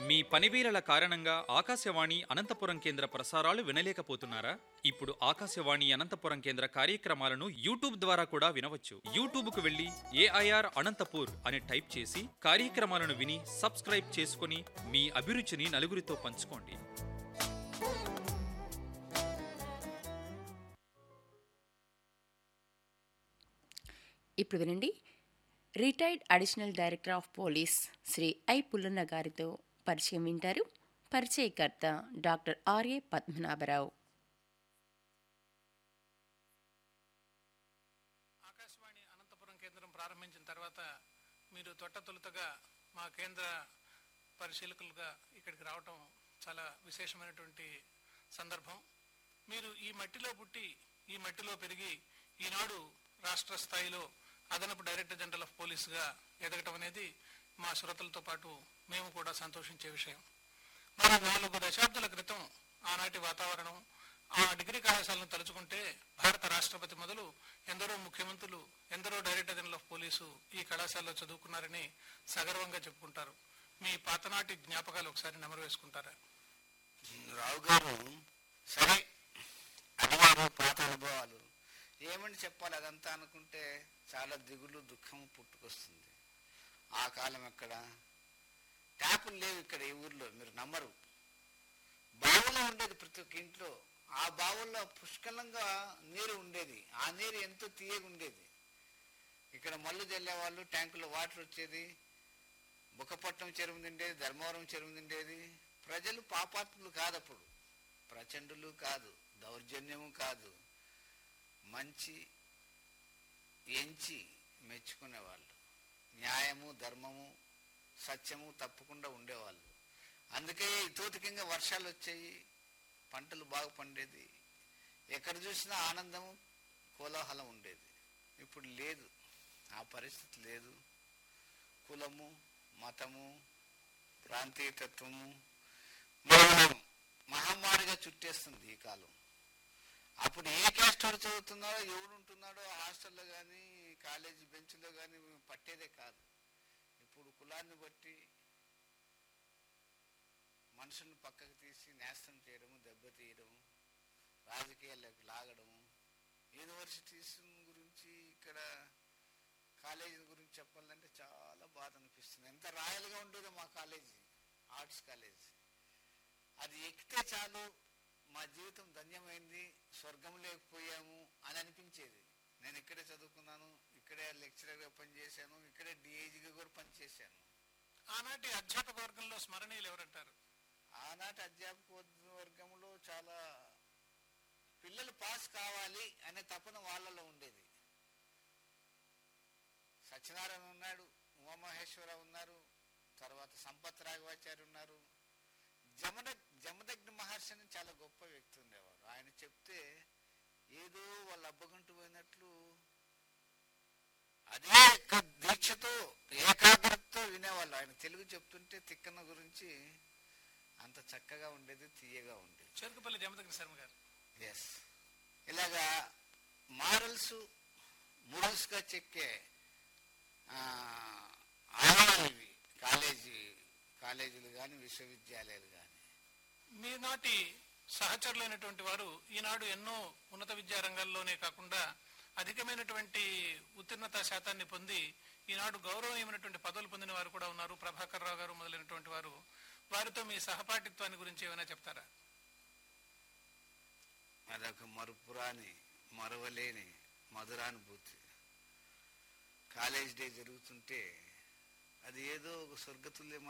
మీ పనివేళల కారణంగా ఆకాశవాణి అనంతపురం కేంద్ర ప్రసారాలు వినలేకపోతున్నారా ఇప్పుడు ఆకాశవాణి అనంతపురం కేంద్ర కార్యక్రమాలను యూట్యూబ్ ద్వారా కూడా వినవచ్చు యూట్యూబ్ కు వెళ్లి ఏఐఆర్ అనంతపూర్ అని టైప్ చేసి కార్యక్రమాలను విని సబ్స్క్రైబ్ చేసుకుని మీ అభిరుచిని నలుగురితో పంచుకోండి ఇప్పుడు వినండి retired additional director of police Shri I Pullanna గారితో పరిచయం వింటారు పరిచయకర్త డాక్టర్ ఆర్ఏ పద్మనాభరావు ఆకాశవాణి అనంతపురం కేంద్రం ప్రారంభించిన తర్వాత మీరు తొట్ట తొలుతగా మా కేంద్ర పరిశీలకులుగా ఇక్కడికి రావటం చాలా విశేషమైనటువంటి సందర్భం మీరు ఈ మట్టిలో పుట్టి ఈ మట్టిలో పెరిగి ఈనాడు రాష్ట్ర స్థాయిలో అదనపు డైరెక్టర్ జనరల్ ఆఫ్ పోలీసుగా ఎదగటం అనేది మా శ్రోతలతో పాటు మేము కూడా సంతోషించే విషయం మరి నాలుగు దశాబ్దాల క్రితం ఆనాటి వాతావరణం ఆ డిగ్రీ కళాశాలను తలుచుకుంటే భారత రాష్ట్రపతి మొదలు ఎందరో ముఖ్యమంత్రులు ఎందరో డైరెక్టర్ జనరల్ ఆఫ్ పోలీసు ఈ కళాశాలలో చదువుకున్నారని సగర్వంగా చెప్పుకుంటారు మీ పాతనాటి జ్ఞాపకాలు ఒకసారి నెమరు వేసుకుంటారా రావు గారు సరే అడిగారు పాత అనుభవాలు ఏమని చెప్పాలి అదంతా అనుకుంటే చాలా దిగులు దుఃఖము పుట్టుకొస్తుంది ఆ కాలం ఎక్కడ ట్యాపులు లేవు ఇక్కడ ఈ ఊర్లో మీరు నమ్మరు బావులో ఉండేది ప్రతి ఒక్క ఇంట్లో ఆ బావుల్లో పుష్కలంగా నీరు ఉండేది ఆ నీరు ఎంతో తీయగా ఉండేది ఇక్కడ మల్లు చల్లేవాళ్ళు ట్యాంకులో వాటర్ వచ్చేది బుక్కపట్నం చెరువు నిండేది ధర్మవరం చెరువు నిండేది ప్రజలు పాపాత్ములు కాదు అప్పుడు ప్రచండులు కాదు దౌర్జన్యము కాదు మంచి ఎంచి మెచ్చుకునేవాళ్ళు న్యాయము ధర్మము సత్యము తప్పకుండా ఉండేవాళ్ళు అందుకే తోతికంగా వర్షాలు వచ్చాయి పంటలు బాగా పండేది ఎక్కడ చూసినా ఆనందము కోలాహలం ఉండేది ఇప్పుడు లేదు ఆ పరిస్థితి లేదు కులము మతము ప్రాంతీయతత్వము మనం మహమ్మారిగా చుట్టేస్తుంది ఈ కాలం అప్పుడు ఏ క్యాస్ట్ వాడు చదువుతున్నాడో ఎవడు ఉంటున్నాడో హాస్టల్లో కానీ కాలేజీ బెంచ్లో కానీ పట్టేదే కాదు ఇప్పుడు కులాన్ని బట్టి మనుషుల్ని పక్కకు తీసి నేస్తం చేయడము దెబ్బతీయడము రాజకీయాల్లోకి లాగడము యూనివర్సిటీస్ గురించి ఇక్కడ కాలేజీ గురించి చెప్పాలంటే చాలా బాధ అనిపిస్తుంది ఎంత రాయల్గా ఉండేదో మా కాలేజీ ఆర్ట్స్ కాలేజ్ అది ఎక్కితే చాలు మా జీవితం ధన్యమైంది స్వర్గం లేకపోయాము అని అనిపించేది నేను ఇక్కడే చదువుకున్నాను ఇక్కడే లెక్చరర్గా పనిచేశాను ఇక్కడే డిఐజీగా కూడా పనిచేశాను ఆనాటి అధ్యాపక వర్గంలో స్మరణీయులు ఎవరంటారు ఆనాటి అధ్యాపక వర్గంలో చాలా పిల్లలు పాస్ కావాలి అనే తపన వాళ్ళలో ఉండేది సత్యనారాయణ ఉన్నాడు ఉమామహేశ్వరరావు ఉన్నారు తర్వాత సంపత్ రాఘవాచార్య ఉన్నారు జమద జమదగ్న మహర్షి అని చాలా గొప్ప వ్యక్తి ఉండేవారు ఆయన చెప్తే ఏదో వాళ్ళ అబ్బగంటు పోయినట్లు అదే యొక్క దీక్షతో ఏకాగ్రతతో వినేవాళ్ళు ఆయన తెలుగు చెప్తుంటే తిక్కన గురించి అంత చక్కగా ఉండేది తీయగా ఉండేది చెరుకుపల్లి జమదగ్ని శర్మ గారు ఎస్ ఇలాగా మారల్స్ మురల్స్గా చెక్కే ఆ, ఆనవాళ్ళు ఇవి కాలేజీ కాలేజీలు కానీ విశ్వవిద్యాలయాలు కానీ మీ నాటి సహచరులైనటువంటి వారు ఈనాడు ఎన్నో ఉన్నత విద్యా రంగాల్లోనే కాకుండా అధికమైనటువంటి ఉత్తీర్ణత శాతాన్ని పొంది ఈనాడు గౌరవమైనటువంటి పదవులు పొందిన వారు కూడా ఉన్నారు ప్రభాకర్ రావు గారు మొదలైనటువంటి వారు వారితో మీ సహపాఠిత్వాన్ని గురించి ఏమైనా చెప్తారా అదొక మరుపురాని మరవలేని మధురానుభూతి కాలేజ్ డే జరుగుతుంటే అది ఏదో ఒక స్వర్గతుల్యమైన